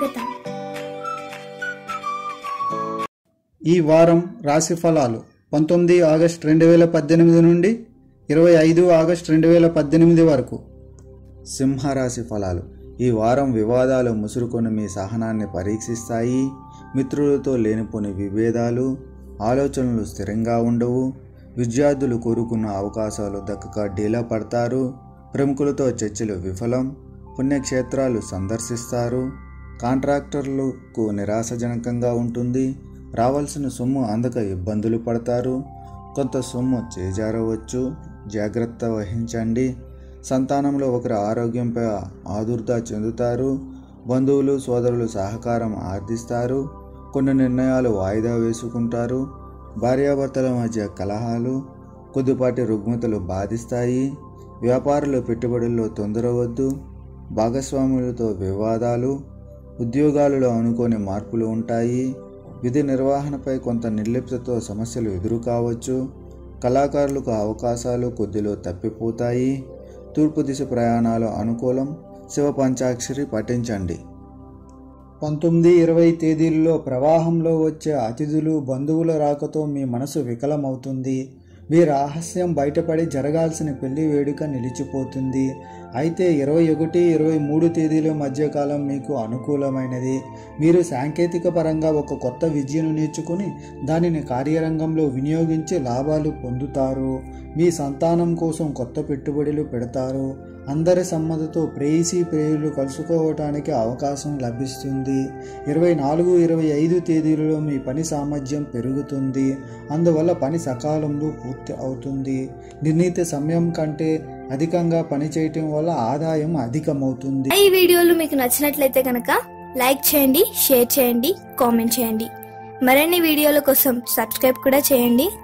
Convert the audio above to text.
స్వాగతం ఈ వారం రాశి ఫలాలు పంతొమ్మిది ఆగస్ట్ రెండు వేల పద్దెనిమిది నుండి ఇరవై ఐదు ఆగస్ట్ రెండు వేల పద్దెనిమిది వరకు సింహరాశి ఫలాలు ఈ వారం వివాదాలు ముసురుకొని మీ సహనాన్ని పరీక్షిస్తాయి మిత్రులతో లేనిపోని విభేదాలు ఆలోచనలు స్థిరంగా ఉండవు విద్యార్థులు కోరుకున్న అవకాశాలు దక్కక డీలా పడతారు ప్రముఖులతో చర్చలు విఫలం పుణ్యక్షేత్రాలు సందర్శిస్తారు కాంట్రాక్టర్లకు నిరాశజనకంగా ఉంటుంది రావాల్సిన సొమ్ము అందక ఇబ్బందులు పడతారు కొంత సొమ్ము చేజారవచ్చు జాగ్రత్త వహించండి సంతానంలో ఒకరి ఆరోగ్యంపై ఆదుర్ద చెందుతారు బంధువులు సోదరులు సహకారం ఆర్థిస్తారు కొన్ని నిర్ణయాలు వాయిదా వేసుకుంటారు భార్యాభర్తల మధ్య కలహాలు కొద్దిపాటి రుగ్మతలు బాధిస్తాయి వ్యాపారులు పెట్టుబడుల్లో తొందర వద్దు భాగస్వాములతో వివాదాలు ఉద్యోగాలలో అనుకోని మార్పులు ఉంటాయి విధి నిర్వహణపై కొంత నిర్లిప్తతో సమస్యలు ఎదురు కావచ్చు కళాకారులకు అవకాశాలు కొద్దిలో తప్పిపోతాయి తూర్పు దిశ ప్రయాణాలు అనుకూలం శివ పంచాక్షరి పఠించండి పంతొమ్మిది ఇరవై తేదీల్లో ప్రవాహంలో వచ్చే అతిథులు బంధువుల రాకతో మీ మనసు వికలమవుతుంది మీ రహస్యం బయటపడి జరగాల్సిన పెళ్లి వేడుక నిలిచిపోతుంది అయితే ఇరవై ఒకటి ఇరవై మూడు తేదీల మధ్యకాలం మీకు అనుకూలమైనది మీరు సాంకేతిక పరంగా ఒక కొత్త విద్యను నేర్చుకుని దానిని కార్యరంగంలో వినియోగించి లాభాలు పొందుతారు మీ సంతానం కోసం కొత్త పెట్టుబడులు పెడతారు అందరి సమ్మతితో ప్రేయసీ ప్రేయులు కలుసుకోవటానికి అవకాశం లభిస్తుంది ఇరవై నాలుగు ఇరవై ఐదు తేదీలలో మీ పని సామర్థ్యం పెరుగుతుంది అందువల్ల పని సకాలంలో పూర్తి అవుతుంది నిర్ణీత సమయం కంటే అధికంగా పని చేయటం వల్ల ఆదాయం అధికమవుతుంది ఈ వీడియోలు మీకు నచ్చినట్లయితే కనుక లైక్ చేయండి షేర్ చేయండి కామెంట్ చేయండి మరిన్ని వీడియోల కోసం సబ్స్క్రైబ్ కూడా చేయండి